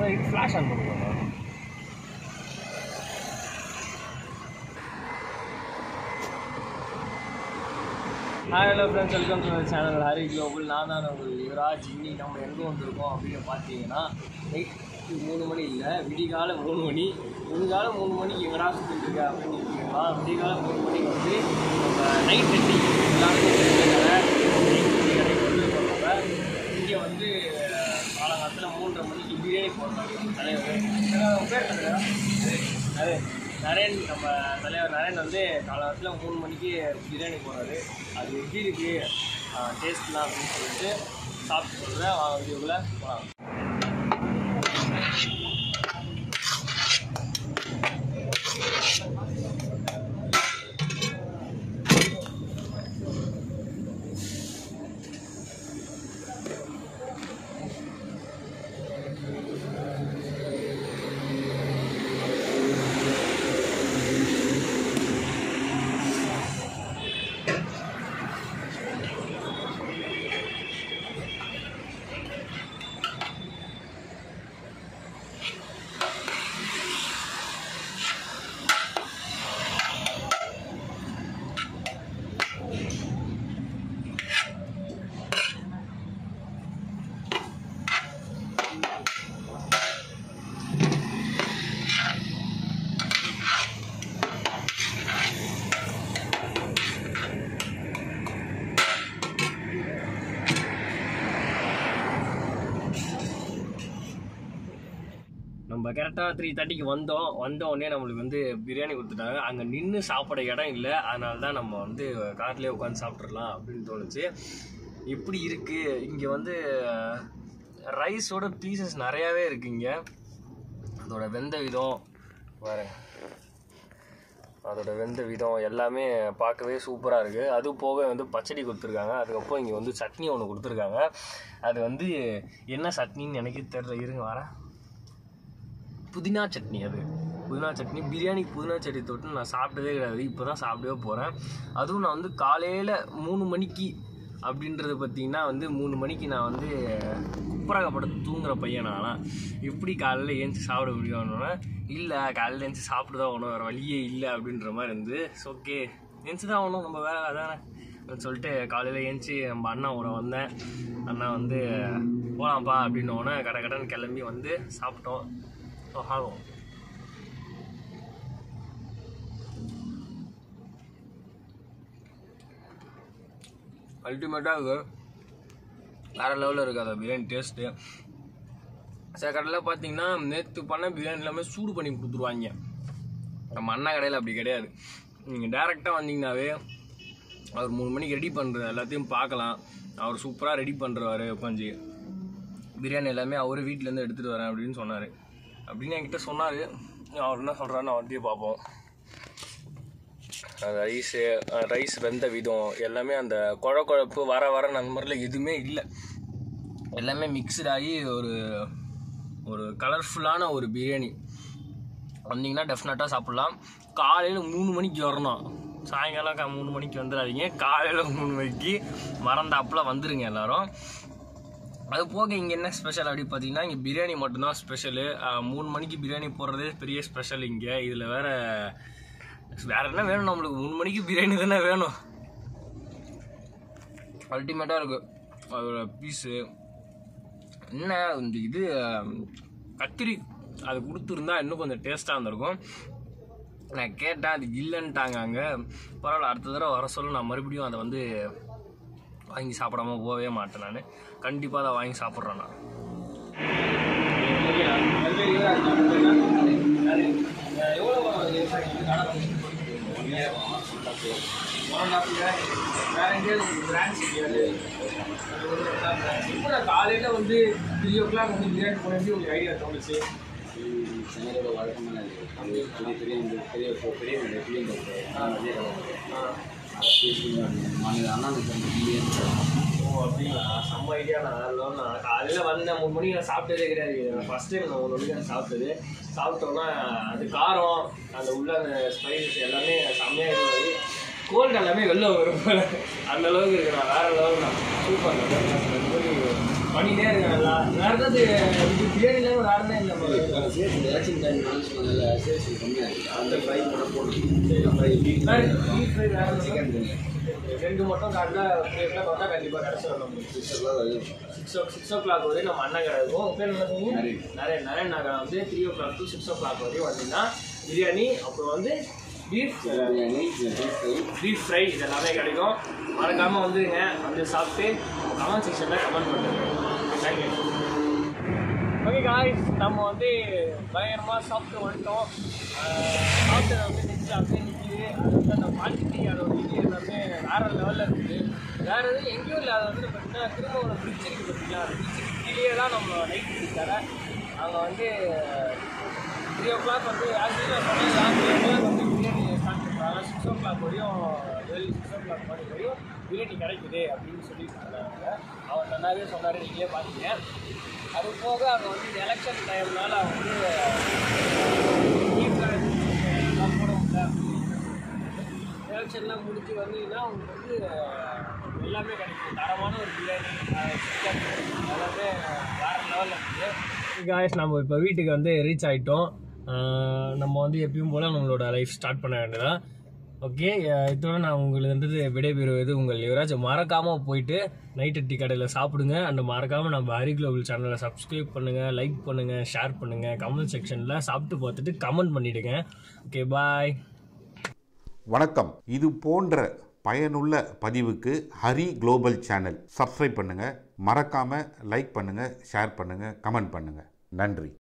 இது flash on பண்ணுவாங்க hi hello friends welcome to channel Hari global நான் தான் உங்கள் யுவராஜ் இன்னைக்கு நம்ம எங்கே வந்திருக்கோம் அப்படின்னு பார்த்தீங்கன்னா நைட்டு மூணு மணி இல்லை விடிகால மூணு மணி விடிகால மூணு மணிக்கு எங்கடா சுற்றிட்டு இருக்க அப்படின்னு இருக்கீங்களா விடிகால மூணு மணிக்கு வந்து நம்ம நைட் டெட்டி எல்லாருக்கும் தெரிஞ்ச நைட் டெட்டி கடைக்கு வந்து போகிறப்ப இங்கே வந்து காலங்காலத்தில் மூன்றரை மணிக்கு பிரியாணி போடுறாங்க தலைவர் உங்க பேர் என்னங்க? நரேன் நரேன் நம்ம தலைவர் நரேன் வந்து காலத்தில் மூணு மணிக்கு பிரியாணி போடுறாரு அது எப்படி இருக்கு டேஸ்ட்லாம் அப்படின்னு சொல்லிட்டு சாப்பிட்டு சொல்கிறேன் வாங்க வீடியோக்குள்ளே போகலாம் நம்ம கரெக்டாக த்ரீ தேர்ட்டிக்கு வந்தோம் வந்த உடனே நம்மளுக்கு வந்து பிரியாணி கொடுத்துட்டாங்க அங்கே நின்று சாப்பிட இடம் இல்லை அதனால தான் நம்ம வந்து கார்லேயே உட்காந்து சாப்பிட்றலாம் அப்படின்னு தோணுச்சு எப்படி இருக்குது இங்கே வந்து ரைஸோட பீசஸ் நிறையாவே இருக்கு இங்கே அதோட வெந்த விதம் பாருங்க அதோட வெந்த விதம் எல்லாமே பார்க்கவே சூப்பராக இருக்குது அது போக வந்து பச்சடி கொடுத்துருக்காங்க அதுக்கப்புறம் இங்கே வந்து சட்னி ஒன்று கொடுத்துருக்காங்க அது வந்து என்ன சட்னின்னு எனக்கே தெரியல இருங்க வரேன் புதினா சட்னி அது புதினா சட்னி பிரியாணி புதினா சட்னி தொட்டு நான் சாப்பிட்டதே கிடையாது இப்போ தான் சாப்பிடவே போகிறேன் அதுவும் நான் வந்து காலையில் மூணு மணிக்கு அப்படின்றது பார்த்தீங்கன்னா வந்து மூணு மணிக்கு நான் வந்து குப்பராக படுத்து தூங்குற பையன் நான்லாம் எப்படி காலையில் ஏஞ்சி சாப்பிட முடியும்னோன்னா இல்லை காலையில் ஏஞ்சி சாப்பிட்டு தான் ஒன்றும் வேறு வழியே இல்லை அப்படின்ற மாதிரி இருந்து ஓகே ஏஞ்சி தான் ஒன்றும் நம்ம வேலை அதானே அப்படின்னு சொல்லிட்டு காலையில் ஏஞ்சி நம்ம அண்ணாவோட வந்தேன் அண்ணா வந்து போகலாம்ப்பா அப்படின்னோடனே கடை கடன் கிளம்பி வந்து சாப்பிட்டோம் ஸோ ஆகும் அல்டிமேட்டாக இருக்குது வேறு லெவலில் இருக்குது அந்த பிரியாணி டேஸ்ட்டு சில கடையில் பார்த்தீங்கன்னா நேற்று பண்ண பிரியாணி எல்லாமே சூடு பண்ணி கொடுத்துருவாங்க நம்ம அண்ணா கடையில் அப்படி கிடையாது நீங்கள் டேரெக்டாக வந்தீங்கன்னாவே அவர் மூணு மணிக்கு ரெடி பண்ணுற எல்லாத்தையும் பார்க்கலாம் அவர் சூப்பராக ரெடி பண்ணுறவாரு உட்காந்து பிரியாணி எல்லாமே அவர் வீட்டிலேருந்து எடுத்துகிட்டு வரேன் அப்படின்னு சொன்னார் அப்படின்னு என்கிட்ட சொன்னார் அவர் என்ன சொல்கிறாருன்னு அவர்கிட்டயே பார்ப்போம் ரைஸு ரைஸ் வெந்த விதம் எல்லாமே அந்த குழ குழப்பு வர வர அந்த மாதிரிலாம் எதுவுமே இல்லை எல்லாமே மிக்சட் ஆகி ஒரு ஒரு கலர்ஃபுல்லான ஒரு பிரியாணி வந்தீங்கன்னா டெஃபினட்டாக சாப்பிட்லாம் காலையில் மூணு மணிக்கு வரணும் சாயங்காலம் கா- மூணு மணிக்கு வந்துடாதீங்க காலையில் மூணு மணிக்கு மறந்தாப்பில் வந்துடுங்க எல்லாரும் அது போக இங்கே என்ன ஸ்பெஷல் அப்படி பார்த்தீங்கன்னா இங்கே பிரியாணி மட்டும்தான் ஸ்பெஷலு மூணு மணிக்கு பிரியாணி போடுறதே பெரிய ஸ்பெஷல் இங்கே இதில் வேற வேற என்ன வேணும் நம்மளுக்கு மூணு மணிக்கு பிரியாணி தானே வேணும் அல்டிமேட்டாக இருக்கு அதோட பீஸு என்ன இந்த இது ஆம், கத்திரி அது கொடுத்துருந்தா இன்னும் கொஞ்சம் டேஸ்ட்டாக இருந்திருக்கும் நான் கேட்டேன் அது இல்லைன்ட்டாங்க அங்கே பரவாயில்ல அடுத்த தடவை வர சொல்ல நான் மறுபடியும் அதை வந்து வாங்கி சாப்பிடாம போகவே மாட்டேன் நான் கண்டிப்பாக அதை வாங்கி சாப்பிட்றேன் நான் காலையில வந்து த்ரீ ஓ கிளாக் வந்து பிரியாணி போன உங்களுக்கு ஐடியா தோணுச்சு சென்னையோட வழக்கமான இது. அது பெரிய பெரிய இந்த பெரிய பெரிய பெரிய பெரிய பெரிய மாநில அண்ணா ஓ அப்படிங்களா செம்ம ஐடியா நான் நான் காலையில் வந்தேன் மூணு மணிக்கு நான் சாப்பிட்டதே கிடையாது ஃபஸ்ட் டைம் நான் மூணு மணிக்கு நான் சாப்பிட்டது சாப்பிட்டோன்னா அது காரம் அந்த உள்ள அந்த ஸ்பைசஸ் எல்லாமே செம்மையாக இருந்தது கோல்டு எல்லாமே வெளில வரும் போல அந்த அளவுக்கு இருக்கு நான் வேற லெவல் தான் சூப்பர் பண்ணிட்டே இருங்க நல்லா வேற ஏதாவது இது பிரியாணில வேற என்ன இல்லை bro? சேர்த்து ஆக்ஷன் டைம் சொன்னால சேர்த்து கம்மியாக இருக்குது அந்த ஃப்ரை பண்ண போடணும் ஃப்ரை பீஃப் வேற beef fry வேற என்ன? சிக்கன் தனியாக ரெண்டு மட்டும் காட்டில் த்ரீ ஓ கிளாக் வந்தால் கண்டிப்பாக கிடச்சிடும் நம்மளுக்கு six o'clock six o six o'clock வரையும் நம்ம அண்ணன் கடை இருக்கும் உங்க பேர் என்ன சொன்னீங்க நரேன். நிறைய நிறைய நகை வந்து three o'clock to six o'clock வரையும் வந்தீங்கன்னா பிரியாணி அப்புறம் வந்து beef biryani beef fry beef fry இது எல்லாமே கிடைக்கும் மறக்காமல் வந்துருங்க வந்து சாப்பிட்டு கமெண்ட் செக்ஷனில் கமெண்ட் பண்ணுங்க தேங்க்யூ ஓகே காய்ஸ் நம்ம வந்து பயங்கரமாக சாப்பிட்டு வந்துட்டோம் ஆஹ் சாப்பிட்டது வந்து நெஞ்சு அப்படியே நிற்கிது அது வந்து அந்த குவான்டிட்டி அதோட இது எல்லாமே வேறு லெவலில் இருக்குது வேறு எதுவும் எங்கேயும் இல்லாத வந்து பார்த்தீங்கன்னா திரும்ப ஒரு பிரிட்ஜ் இருக்குது பார்த்தீங்களா அந்த பிரிட்ஜுக்கு கீழே தான் நம்ம நைட் பிடிச்சார அங்கே வந்து த்ரீ ஓ கிளாக் வந்து ஆக்சுவலி நான் சொன்னேன் த்ரீ ஓ கிளாக் வந்து பிரியாணி ஸ்டார்ட் பண்ணுறாங்க சிக்ஸ் ஓ கிளாக் வரையும் ஏழு சிக்ஸ் ஓ கிளாக் மணி வரையும் பிரியாணி கிடைக்குது அப்படின்னு சொல்லி சொன்னாங்க அவர் நல்லாவே சொன்னார் நீங்களே பார்த்தீங்க அது போக அங்கே வந்து இந்த எலெக்ஷன் டைம்னால வந்து எல்லாம் போட முடியல எலெக்ஷன்லாம் முடிஞ்சு வந்தீங்கன்னா உங்களுக்கு வந்து எல்லாமே கிடைக்கும் தரமான ஒரு பிரியாணி சிக்கன் எல்லாமே வேறு லெவலில் இருக்குது காய்ஸ் நம்ம இப்போ வீட்டுக்கு வந்து ரீச் ஆகிட்டோம் நம்ம வந்து எப்பயும் போல் நம்மளோட லைஃப் ஸ்டார்ட் பண்ண வேண்டியதான் ஓகே இதோட நான் உங்களுக்கு வந்து விடைபெறுவது உங்கள் யுவராஜ் மறக்காமல் போயிட்டு நைட்டு டீ கடையில் சாப்பிடுங்க அண்ட் மறக்காமல் நம்ம ஹரி குளோபல் சேனலை சப்ஸ்கிரைப் பண்ணுங்கள் லைக் பண்ணுங்கள் ஷேர் பண்ணுங்கள் கமெண்ட் செக்ஷனில் சாப்பிட்டு பார்த்துட்டு கமெண்ட் பண்ணிவிடுங்க ஓகே பாய் வணக்கம் இது போன்ற பயனுள்ள பதிவுக்கு ஹரி குளோபல் சேனல் சப்ஸ்கிரைப் பண்ணுங்கள் மறக்காமல் லைக் பண்ணுங்கள் ஷேர் பண்ணுங்கள் கமெண்ட் பண்ணுங்கள் நன்றி